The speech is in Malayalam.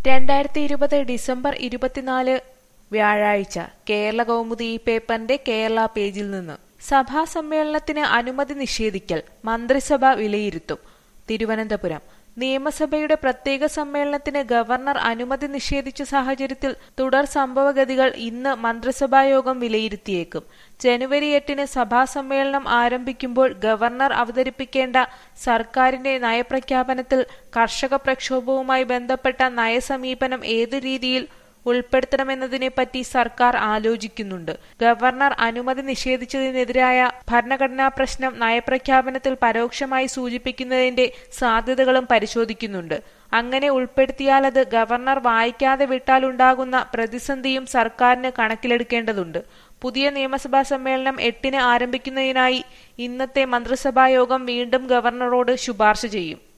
രണ്ടായിരത്തി ഇരുപത് ഡിസംബർ ഇരുപത്തിനാല് വ്യാഴാഴ്ച കേരള കൗമുദി ഈ പേപ്പറിന്റെ കേരള പേജിൽ നിന്ന് സഭാ സമ്മേളനത്തിന് അനുമതി നിഷേധിക്കൽ മന്ത്രിസഭ വിലയിരുത്തും തിരുവനന്തപുരം നിയമസഭയുടെ പ്രത്യേക സമ്മേളനത്തിന് ഗവർണർ അനുമതി നിഷേധിച്ച സാഹചര്യത്തിൽ തുടർ സംഭവഗതികൾ ഇന്ന് മന്ത്രിസഭായോഗം വിലയിരുത്തിയേക്കും ജനുവരി എട്ടിന് സഭാ സമ്മേളനം ആരംഭിക്കുമ്പോൾ ഗവർണർ അവതരിപ്പിക്കേണ്ട സർക്കാരിന്റെ നയപ്രഖ്യാപനത്തിൽ കർഷക പ്രക്ഷോഭവുമായി ബന്ധപ്പെട്ട നയസമീപനം ഏതു രീതിയിൽ ഉൾപ്പെടുത്തണമെന്നതിനെപ്പറ്റി സർക്കാർ ആലോചിക്കുന്നുണ്ട് ഗവർണർ അനുമതി നിഷേധിച്ചതിനെതിരായ ഭരണഘടനാ പ്രശ്നം നയപ്രഖ്യാപനത്തിൽ പരോക്ഷമായി സൂചിപ്പിക്കുന്നതിന്റെ സാധ്യതകളും പരിശോധിക്കുന്നുണ്ട് അങ്ങനെ ഉൾപ്പെടുത്തിയാലത് ഗവർണർ വായിക്കാതെ വിട്ടാലുണ്ടാകുന്ന പ്രതിസന്ധിയും സർക്കാരിന് കണക്കിലെടുക്കേണ്ടതുണ്ട് പുതിയ നിയമസഭാ സമ്മേളനം എട്ടിന് ആരംഭിക്കുന്നതിനായി ഇന്നത്തെ മന്ത്രിസഭായോഗം വീണ്ടും ഗവർണറോട് ശുപാർശ ചെയ്യും